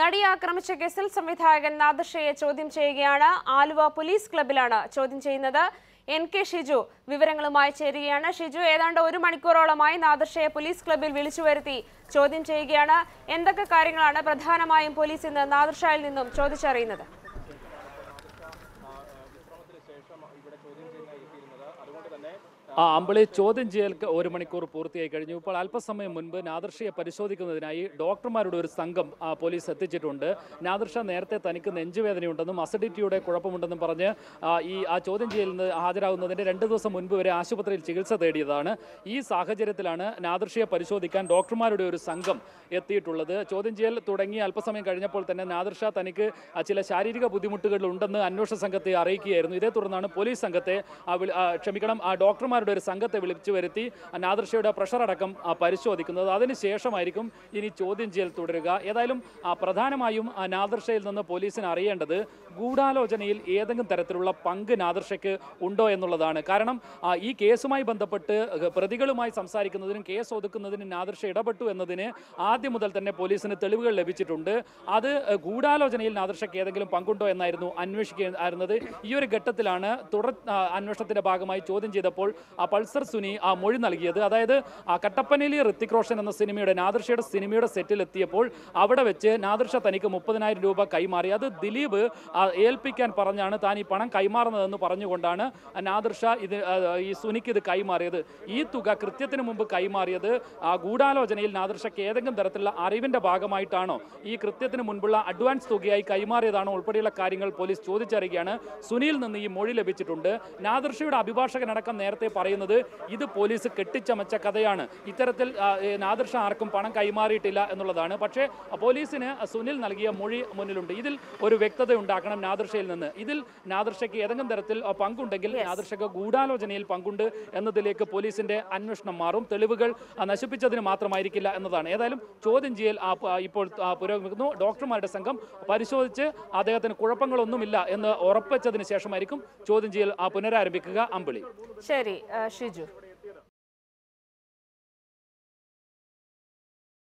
നടിയെ ആക്രമിച്ച കേസിൽ സംവിധായകൻ നാദർഷയെ ചോദ്യം ചെയ്യുകയാണ് ആലുവ പോലീസ് ക്ലബിലാണ് ചോദ്യം ചെയ്യുന്നത് എൻ കെ ഷിജു വിവരങ്ങളുമായി ചേരുകയാണ് ഷിജു ഏതാണ്ട് ഒരു മണിക്കൂറോളമായി നാദർഷയെ പോലീസ് ക്ലബിൽ വിളിച്ചു വരുത്തി ചോദ്യം ചെയ്യുകയാണ് എന്തൊക്കെ കാര്യങ്ങളാണ് പ്രധാനമായും പോലീസ് ഇന്ന് നാദർഷയിൽ നിന്നും ചോദിച്ചറിയുന്നത് ആ അമ്പിളി ചോദ്യം ചെയ്യൽ ഒരു മണിക്കൂർ പൂർത്തിയായി കഴിഞ്ഞു ഇപ്പോൾ അല്പസമയം മുൻപ് നാദർഷയെ പരിശോധിക്കുന്നതിനായി ഡോക്ടർമാരുടെ ഒരു സംഘം ആ, പോലീസ് എത്തിച്ചിട്ടുണ്ട് നാദർഷ നേരത്തെ തനിക്ക് നെഞ്ചുവേദനയുണ്ടെന്നും അസിഡിറ്റിയുടെ കുഴപ്പമുണ്ടെന്നും പറഞ്ഞ് ആ, ഈ ആ ചോദ്യം ചെയ്യലിന് ഹാജരാകുന്നതിന്റെ രണ്ട് ദിവസം മുൻപ് വരെ ആശുപത്രിയിൽ ചികിത്സ തേടിയതാണ് ഈ സാഹചര്യത്തിലാണ് നാദർഷയെ പരിശോധിക്കാൻ ഡോക്ടർമാരുടെ ഒരു സംഘം എത്തിയിട്ടുള്ളത് ചോദ്യം ചെയ്യൽ തുടങ്ങി അല്പസമയം കഴിഞ്ഞപ്പോൾ തന്നെ നാദർഷ തനിക്ക് ആ, ചില ശാരീരിക ബുദ്ധിമുട്ടുകൾ ഉണ്ടെന്ന് അന്വേഷണ സംഘത്തെ അറിയിക്കുകയായിരുന്നു ഇതേ തുടർന്നാണ് പോലീസ് സംഘത്തെ ആ, വിളി- ആ, ക്ഷമിക്കണം ആ ഡോക്ടർമാരുടെ ഒരു സംഘത്തെ വിളിച്ചു വരുത്തി ആ, നാദർഷയുടെ പ്രഷർ അടക്കം ആ, പരിശോധിക്കുന്നത് അതിനുശേഷമായിരിക്കും ഇനി ചോദ്യം ചെയ്യൽ തുടരുക ഏതായാലും ആ, പ്രധാനമായും ആ, നാദർഷയിൽ നിന്ന് പോലീസിന് അറിയേണ്ടത് ഗൂഢാലോചനയിൽ ഏതെങ്കിലും തരത്തിലുള്ള പങ്ക് നാദർഷയ്ക്ക് ഉണ്ടോ എന്നുള്ളതാണ് കാരണം ആ, ഈ കേസുമായി ബന്ധപ്പെട്ട് പ്രതികളുമായി സംസാരിക്കുന്നതിനും കേസ് ഒതുക്കുന്നതിനും നാദർഷ ഇടപെട്ടു എന്നതിന് ആദ്യം മുതൽ തന്നെ പോലീസിന് തെളിവുകൾ ലഭിച്ചിട്ടുണ്ട് അത് ഗൂഢാലോചനയിൽ നാദർഷയ്ക്ക് ഏതെങ്കിലും പങ്കുണ്ടോ എന്നായിരുന്നു അന്വേഷിക്കുന്നത് ഈ ഒരു ഘട്ടത്തിലാണ് തുടർ ആ, അന്വേഷണത്തിന്റെ ഭാഗമായി ചോദ്യം ചെയ്തപ്പോൾ ആ പൾസർ സുനി ആ മൊഴി നൽകിയത് അതായത് ആ കട്ടപ്പനയിലെ ഋത്തിക് റോഷൻ എന്ന സിനിമയുടെ നാദർഷയുടെ സിനിമയുടെ സെറ്റിൽ എത്തിയപ്പോൾ അവിടെ വെച്ച് നാദർഷ തനിക്ക് മുപ്പതിനായിരം രൂപ കൈമാറി അത് ദിലീപ് ആ, ഏൽപ്പിക്കാൻ പറഞ്ഞാണ് താൻ ഈ പണം കൈമാറുന്നതെന്ന് പറഞ്ഞുകൊണ്ടാണ് നാദർഷ ഇത് ആ, ഈ സുനിക്ക് ഇത് കൈമാറിയത് ഈ തുക കൃത്യത്തിന് മുമ്പ് കൈമാറിയത് ആ ഗൂഢാലോചനയിൽ നാദർഷയ്ക്ക് ഏതെങ്കിലും തരത്തിലുള്ള അറിവിന്റെ ഭാഗമായിട്ടാണോ ഈ കൃത്യത്തിന് മുൻപുള്ള അഡ്വാൻസ് തുകയായി കൈമാറിയതാണോ ഉൾപ്പെടെയുള്ള കാര്യങ്ങൾ പോലീസ് ചോദിച്ചറിയുകയാണ് സുനിയിൽ നിന്ന് ഈ മൊഴി ലഭിച്ചിട്ടുണ്ട് നാദർഷയുടെ അഭിഭാഷകനടക്കം നേരത്തെ പറയുന്നത് ഇത് പോലീസ് കെട്ടിച്ചമച്ച കഥയാണ് ഇത്തരത്തിൽ ആ, ഏ, നാദർഷ ആർക്കും പണം കൈമാറിയിട്ടില്ല എന്നുള്ളതാണ് പക്ഷേ ആ, പോലീസിന് സുനിൽ നൽകിയ മൊഴി മുന്നിലുണ്ട് ഇതിൽ ഒരു വ്യക്തത ഉണ്ടാക്കണം നാദർഷയിൽ നിന്ന് ഇതിൽ നാദർഷയ്ക്ക് ഏതെങ്കിലും തരത്തിൽ ആ, പങ്കുണ്ടെങ്കിൽ നാദർഷയ്ക്ക് ഗൂഢാലോചനയിൽ പങ്കുണ്ട് എന്നതിലേക്ക് പോലീസിന്റെ അന്വേഷണം മാറും തെളിവുകൾ ആ, നശിപ്പിച്ചതിന് മാത്രമായിരിക്കില്ല എന്നതാണ് ഏതായാലും ചോദ്യം ചെയ്യൽ ആ, പ- ഇപ്പോൾ ആ, പുരോഗമിക്കുന്നു ഡോക്ടർമാരുടെ സംഘം പരിശോധിച്ച് അദ്ദേഹത്തിന് കുഴപ്പങ്ങളൊന്നുമില്ല എന്ന് ഉറപ്പിച്ചതിന് ശേഷമായിരിക്കും ചോദ്യം ചെയ്യൽ ആ, പുനരാരംഭിക്കുക അമ്പിളി ശരി ആ, ഷിജു